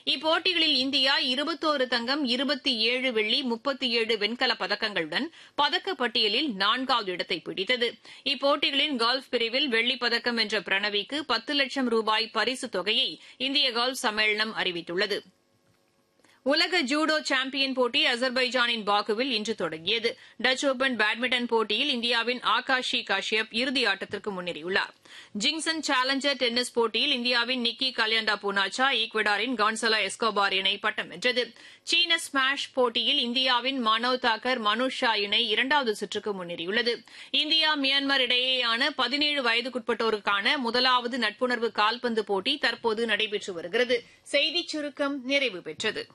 இப்போட்டிகளில் இந்தியா இருபத்தோரு தங்கம் இருபத்தி ஏழு வெள்ளி முப்பத்தி ஏழு வெண்கலப் பதக்கங்களுடன் பதக்கப்பட்டியலில் நான்காவது இடத்தை பிடித்தது இப்போட்டிகளின் கோல்ஃப் பிரிவில் வெள்ளிப் பதக்கம் வென்ற பிரணவிக்கு பத்து லட்சம் ரூபாய் பரிசுத் தொகையை இந்திய கோல்ஃப் சம்மேளனம் அறிவித்துள்ளது உலக ஜூடோ சாம்பியன் போட்டி அசர்பைஜானின் பாக்குவில் இன்று தொடங்கியது டச் ஓபன் பேட்மிண்டன் போட்டியில் இந்தியாவின் ஆகாஷி காஷ்யப் இறுதி ஆட்டத்திற்கு முன்னேறியுள்ளார் ஜிங்சன் சேலஞ்சர் டென்னிஸ் போட்டியில் இந்தியாவின் நிக்கி கல்யாண்டா பூனாச்சா ஈக்வடாரின் கான்சலா எஸ்கோபார் இணை பட்டம் வென்றது சீன ஸ்மாஷ் போட்டியில் இந்தியாவின் மனோவ் தாக்கர் மனுஷ் ஷா இணை இரண்டாவது சுற்றுக்கு முன்னேறியுள்ளது இந்தியா மியான்மர் இடையேயான பதினேழு வயதுக்குட்பட்டோருக்கான முதலாவது நட்புணர்வு கால்பந்து போட்டி தற்போது நடைபெற்று வருகிறது செய்திச் சுருக்கம் நிறைவு பெற்றது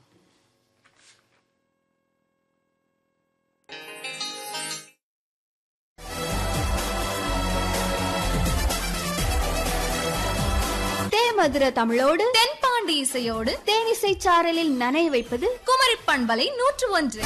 தேமதுர தமிழோடு தென்பாண்டி இசையோடு தேனிசை சாரலில் நனைய வைப்பது குமரி பண்பலை நூற்று ஒன்று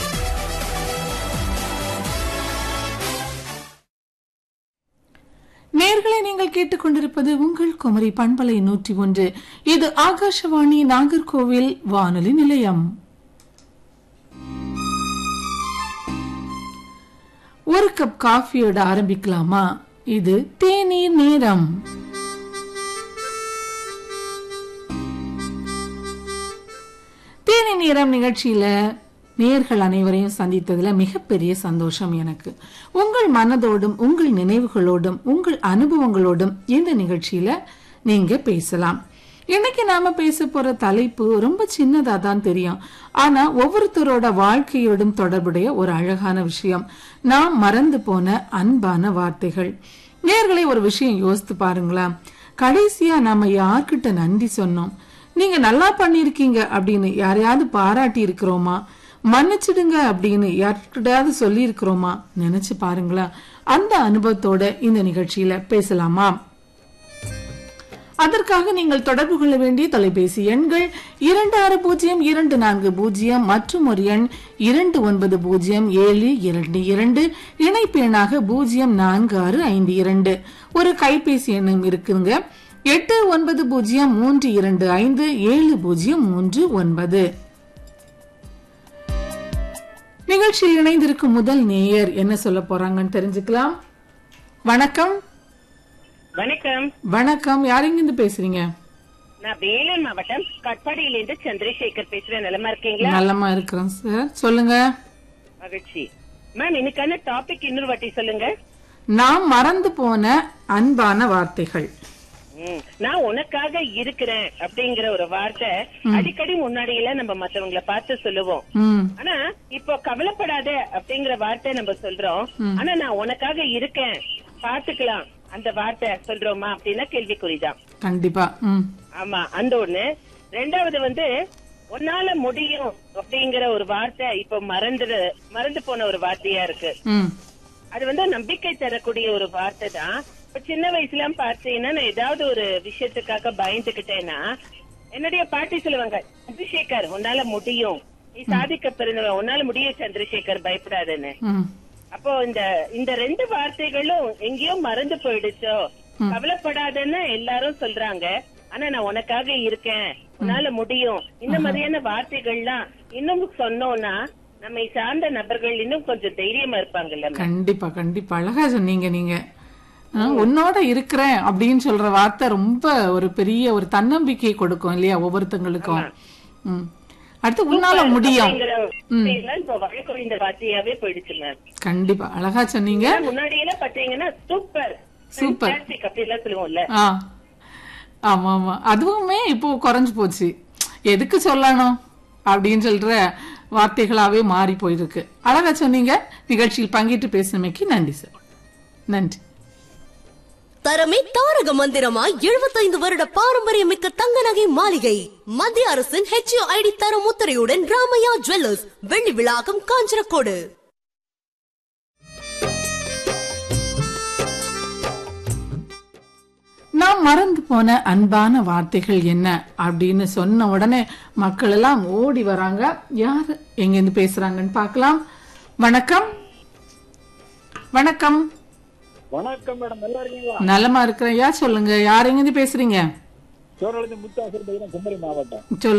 நேர்களை நீங்கள் கேட்டுக்கொண்டிருப்பது உங்கள் குமரி பண்பலை நூற்றி ஒன்று இது ஆகாஷவாணி நாகர்கோவில் வானொலி நிலையம் ஒரு கப் காஃபியோட ஆரம்பிக்கலாமா இது தேநீர் நேரம் தேனி நேரம் நிகழ்ச்சியில நேர்கள் அனைவரையும் சந்தித்ததுல மிகப்பெரிய சந்தோஷம் எனக்கு உங்கள் மனதோடும் உங்கள் நினைவுகளோடும் உங்கள் அனுபவங்களோடும் இந்த நிகழ்ச்சியில நீங்க பேசலாம் இன்னைக்கு நாம பேச போற தலைப்பு ரொம்ப சின்னதா தான் தெரியும் ஆனா ஒவ்வொருத்தரோட வாழ்க்கையோடும் தொடர்புடைய ஒரு அழகான விஷயம் நாம் மறந்து போன அன்பான வார்த்தைகள் நேர்களை ஒரு விஷயம் யோசித்து பாருங்களேன் கடைசியா நாம யார்கிட்ட நன்றி சொன்னோம் நீங்க நல்லா பண்ணிருக்கீங்க அப்படின்னு யாரையாவது பாராட்டி இருக்கிறோமா மன்னிச்சிடுங்க அப்படின்னு யார்கிட்டயாவது சொல்லி இருக்கிறோமா நினைச்சு பாருங்களேன் அந்த அனுபவத்தோட இந்த நிகழ்ச்சியில பேசலாமா அதற்காக நீங்கள் தொடர்பு கொள்ள வேண்டிய தொலைபேசி எண்கள் இரண்டு ஆறு பூஜ்ஜியம் இரண்டு நான்கு பூஜ்ஜியம் மற்றும் ஒரு எண் இரண்டு ஒன்பது பூஜ்ஜியம் ஏழு இரண்டு இரண்டு இணைப்பு எண்ணாக பூஜ்ஜியம் நான்கு ஆறு ஐந்து இரண்டு ஒரு கைபேசி எண்ணும் இருக்குங்க எட்டு ஒன்பது பூஜ்ஜியம் மூன்று இரண்டு ஐந்து ஏழு பூஜ்ஜியம் மூன்று ஒன்பது நிகழ்ச்சியில் இணைந்திருக்கும் முதல் நேயர் என்ன சொல்ல போறாங்கன்னு தெரிஞ்சுக்கலாம் வணக்கம் வணக்கம் வணக்கம் யாரெங்கிருந்து பேசுறீங்க நான் வேலூர் மாவட்டம் கட்பாடியிலிருந்து சந்திரசேகர் பேசுறேன் நலமா இருக்கீங்களா நல்லமா இருக்கிறோம் சார் சொல்லுங்க மகிழ்ச்சி மேம் இன்னைக்கான டாபிக் இன்னொரு வாட்டி சொல்லுங்க நாம் மறந்து போன அன்பான வார்த்தைகள் ம், நான் உனக்காக இருக்கிறேன் அப்படிங்கிற ஒரு வார்த்தை அடிக்கடி முன்னாடி எல்லாம் நம்ம மத்தவங்கள பார்த்து சொல்லுவோம் ம் ஆனா இப்போ கவலைப்படாத அப்படிங்கிற வார்த்தை நம்ம சொல்றோம் ஆனா நான் உனக்காக இருக்கேன் பாத்துக்கலாம் அந்த வார்த்தை சொல்றோமா அப்படின்னா கேள்விக்குறிதான் கண்டிப்பா ம் ஆமா அந்த ஒண்ணு ரெண்டாவது வந்து உன்னால முடியும் அப்படிங்கிற ஒரு வார்த்தை இப்ப மறந்து மறந்து போன ஒரு வார்த்தையா இருக்கு ம் அது வந்து நம்பிக்கை தரக்கூடிய ஒரு வார்த்தை தான் இப்ப சின்ன வயசுல பாத்தீங்கன்னா நான் ஏதாவது ஒரு விஷயத்துக்காக பயந்துகிட்டேன்னா என்னுடைய பாட்டி சொல்லுவாங்க சந்திரசேகர் உன்னால முடியும் நீ சாதிக்க பிறந்தவன் உன்னால முடியும் சந்திரசேகர் பயப்படாதன்னு ம் அப்போ இந்த இந்த ரெண்டு வார்த்தைகளும் எங்கேயோ மறந்து போயிடுச்சோ கவலைப்படாதன்னு எல்லாரும் சொல்றாங்க ஆனா நான் உனக்காக இருக்கேன் உன்னால முடியும் இந்த மாதிரியான வார்த்தைகள்லாம் இன்னும் சொன்னோம்னா நம்மை சார்ந்த நபர்கள் இன்னும் கொஞ்சம் தைரியமா இருப்பாங்கல்ல ma'am? கண்டிப்பா கண்டிப்பா அழகா சொன்னீங்க நீங்க ஆ, உன்னோட இருக்கிறேன் அப்படின்னு சொல்ற வார்த்தை ரொம்ப ஒரு பெரிய ஒரு தன்னம்பிக்கை கொடுக்கும் இல்லையா ஒவ்வொருத்தங்களுக்கும் ம் அடுத்து உன்னால முடியும் அப்படிங்கிற வார்த்தையெல்லாம் இப்ப வழக்கொழிந்த வார்த்தையாவே போயிடுச்சு மேம் கண்டிப்பா அழகா சொன்னீங்க முன்னாடி எல்லாம் பாத்தீங்கன்னா சூப்பர் Super. அப்படி எல்லாம் சொல்லுவோம்ல ஆ ஆமா ஆமா அதுவுமே இப்போ குறைஞ்சு போச்சு எதுக்கு சொல்லணும் அப்படின்னு சொல்ற வார்த்தைகளாவே மாறி போயிருக்கு அழகா சொன்னீங்க நிகழ்ச்சியில் பங்கிட்டு பேசினமைக்கு நன்றி சார் நன்றி தரமே தாரக மந்திரமாய் எழுபத்தைந்து வருட பாரம்பரியமிக்க தங்க நகை மாளிகை மத்திய அரசின் ஹெச்ஓ ஐடி தர முத்திரையுடன் ராமையா ஜுவல்லர்ஸ் வெள்ளி விழாக்கம் காஞ்சனக்கோடு நாம் மறந்து போன அன்பான வார்த்தைகள் என்ன அப்படின்னு சொன்ன உடனே மக்கள் எல்லாம் ஓடி வராங்க யார் எங்கிருந்து பேசுறாங்கன்னு பார்க்கலாம் வணக்கம் வணக்கம் வணக்கம் மேடம் நல்லா இருக்கீங்களா நலமா இருக்கிறேன் யார் சொல்லுங்க யார் எங்கிருந்து பேசுறீங்க சோழலிருந்து முத்தாசர் குமரி மாவட்டம் சொல்லுங்க